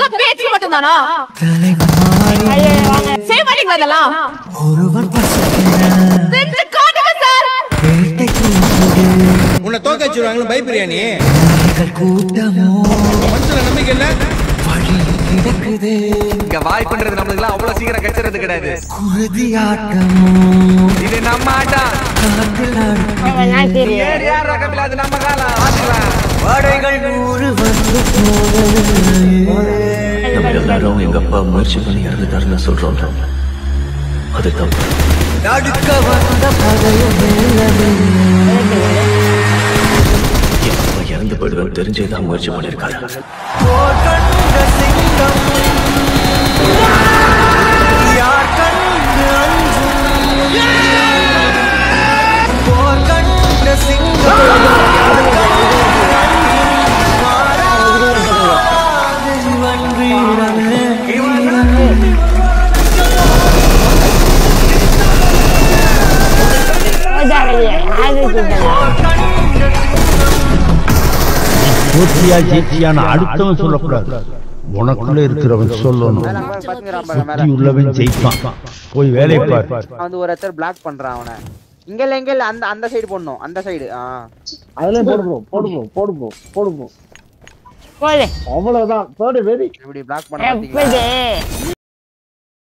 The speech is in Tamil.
இதெல்லாம் பேச்சு மட்டும்தானா செய்ய மாட்டீங்களா இதெல்லாம் ஒருவர் பசிக்கிற செஞ்சு காட்டுங்க சார் வேட்டைக்கு உன்னை தோக்க வச்சிருவாங்களு பயப்படுறியா நீ நாய்கள் கூட்டமோ மனசுல நம்பிக்கை இல்ல வழி கிடக்குது இங்க வாய்ப்புன்றது நம்மளுக்கு அவ்வளவு சீக்கிரம் கச்சறது கிடையாது குருதி ஆட்டமோ இது நம்ம ஆட்டம் காட்டில் நடக்குது ஏறி யார் ரகம் அது நம்ம காலம் பாத்துக்கலாம் படைகள் நூறு வந்து போனது நம்ம எல்லாரும் எங்க அப்பா முயற்சி பண்ணி இறந்துட்டாருன்னு சொல்றோம் அது தப்பு நடுக்க வந்த பகையும் வெல்லவில்லை என் அப்பா இறந்து போயிடுவேன் தெரிஞ்சேதான் முயற்சி பண்ணிருக்காரு போர் கண்ட சிங்கம் யார் கண்டு அஞ்சும் போர் கண்ட சிங்கம் மாறாது இவன் வீரமே தோற்றியா ஜெயிச்சியான்னு அடுத்தவன் சொல்லக்கூடாது உனக்குள்ள இருக்கிறவன் சொல்லணும் புத்தி உள்ளவன் ஜெயிப்பான் போய் வேலையை பாரு அவன் வந்து ஒரு இடத்துல பிளாக் பண்றான் அவனை இங்க இல்ல இங்க இல்ல அந்த அந்த சைடு போடணும் அந்த சைடு ஆ அதுல போடு ப்ரோ போடு ப்ரோ போடு ப்ரோ போடு ப்ரோ அவ்வளவுதான் போடு வெரி இப்படி பிளாக் பண்ண பாத்தீங்களா